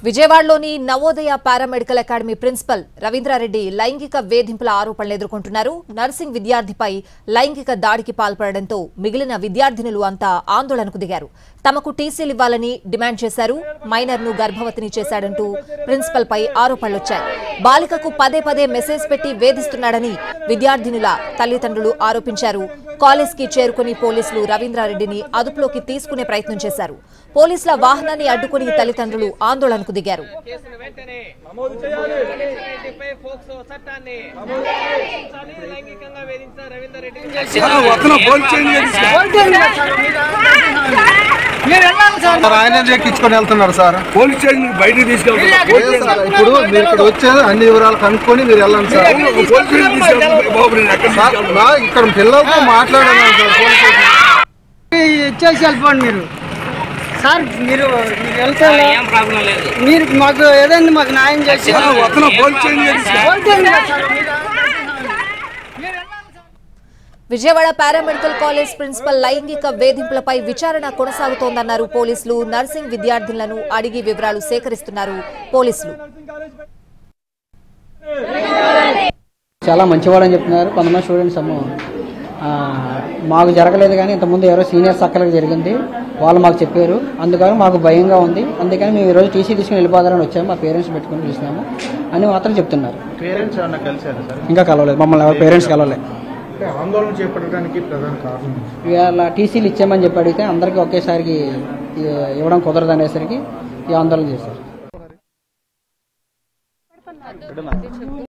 విజయవాడలోని Navodaya paramedical academy principal Ravindrareddy లైంగిక వేధింపుల ఆరోపణలు ఎదుర్కొంటున్నారు నర్సింగ్ విద్యార్థిపై లైంగిక దాడికి పాల్పడడంతో మిగిలిన విద్యార్థినులు అంతా ఆందోళనకు దిగారు తమకు టీసీలు ఇవ్వాలని డిమాండ్ చేశారు మైనర్ను గర్భవతిని చేశాడంటూ ప్రిన్సిపల్ పై ఆరోపణలొచ్చాయి బాలికకు పదే పదే మెసేజ్ పెట్టి వేధిస్తున్నాడని విద్యార్థినుల తల్లిదండ్రులు ఆరోపించారు కాలేజ్ కి చేరుకుని పోలీసులు రవీంద్రారెడ్డిని అదుపులోకి తీసుకునే ప్రయత్నం చేశారు పోలీసుల వాహనాన్ని అడ్డుకుని తల్లిదండ్రులు ఆందోళనకు దిగారు కేసును వెంటనే రెడ్డిపై ఫోక్సో చట్టాన్ని రక్షించాలి. లైంగికంగా వేధించిన రవీందర్ రెడ్డిని వస్తున్న పోలీస్ సార్ ఆయన ఎక్కించుకొని వెళ్తున్నారు సార్ పోలీస్ స్టేషన్ బయటికి తీసుకెళ్తున్నారు లేదు సార్, ఇప్పుడు మీరు ఇక్కడ వచ్చేది అన్ని వివరాలు కనుక్కొని మీరు వెళ్ళండి సార్ పోలీస్ స్టేషన్ తీసుకెళ్తున్నారు బాబు నేను ఎక్కడ సార్, నా ఇక్కడ పిల్లలతో మాట్లాడాను సార్ పోలీస్ స్టేషన్. ఇచ్చేసి వెళ్ళిపోండి మీరు సార్ మీరు మీరు వెళ్తే మీరు మాకు ఏదైనా మాకు న్యాయం చేసి వస్తున్న పోలీస్ స్టేషన్ తీసుకెళ్తున్నారు విజయవాడ పారామెడికల్ కాలేజ్ ప్రిన్సిపల్ లైంగిక వేధింపులపై విచారణ కొనసాగుతోందన్నారు పోలీసులు నర్సింగ్ విద్యార్థులను అడిగి వివరాలు సేకరిస్తున్నారు పోలీసులు చాలా మంచివాడని చెప్తున్నారు కొంతమంది స్టూడెంట్స్ ఏమో ఆ, మాకు జరగలేదు కానీ ఇంతకుముందు ఎవరో సీనియర్స్ అక్కలకు జరిగింది వాళ్ళు మాకు చెప్పారు అందుకని మాకు భయంగా ఉంది అందుకని మేము ఈరోజు టీసీ తీసుకుని వెళ్ళిపోదారని వచ్చాము మా పేరెంట్స్ పెట్టుకుని చూసినాము అని మాత్రం చెప్తున్నారు పేరెంట్స్ ఏమన్నా కలిసారా సార్ ఇంకా కలవలేదు మమ్మల్ని ఎవరు పేరెంట్స్ కలవలేదు అంటే ఆందోళన చేపట్టడానికి ప్రధాన కారణం ఇవాళ టీసీలు ఇచ్చామని చెప్పి అడిగితే అందరికీ ఒకేసారికి ఇ- ఇవ్వడం కుదరదు అనేసరికి ఈ ఆందోళన చేశారు